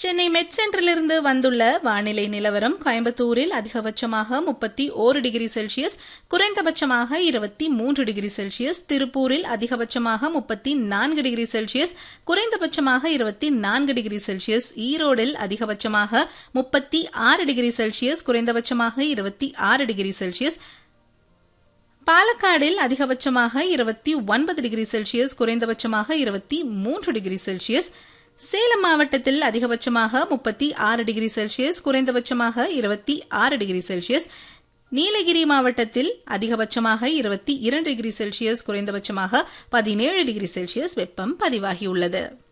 சென்னை மெட் சென்டரிலிருந்து வந்துள்ள வானிலை நிலவரம் கோயம்புத்தூரில் அதிகபட்சமாக முப்பத்தி ஓரு டிகிரி செல்சியஸ் குறைந்தபட்சமாக இருபத்தி மூன்று டிகிரி செல்சியஸ் திருப்பூரில் அதிகபட்சமாக முப்பத்தி நான்கு டிகிரி செல்சியஸ் குறைந்தபட்சமாக இருபத்தி நான்கு டிகிரி செல்சியஸ் ஈரோடில் அதிகபட்சமாக முப்பத்தி ஆறு டிகிரி செல்சியஸ் குறைந்தபட்சமாக இருபத்தி ஆறு டிகிரி செல்சியஸ் பாலக்காடில் அதிகபட்சமாக இருபத்தி ஒன்பது டிகிரி செல்சியஸ் குறைந்தபட்சமாக இருபத்தி மூன்று டிகிரி செல்சியஸ் சேலம் மாவட்டத்தில் அதிகபட்சமாக முப்பத்தி ஆறு டிகிரி செல்சியஸ் குறைந்தபட்சமாக இருபத்தி ஆறு டிகிரி செல்சியஸ் நீலகிரி மாவட்டத்தில் அதிகபட்சமாக இருபத்தி இரண்டு டிகிரி செல்சியஸ் குறைந்தபட்சமாக பதினேழு டிகிரி செல்சியஸ் வெப்பம் பதிவாகியுள்ளது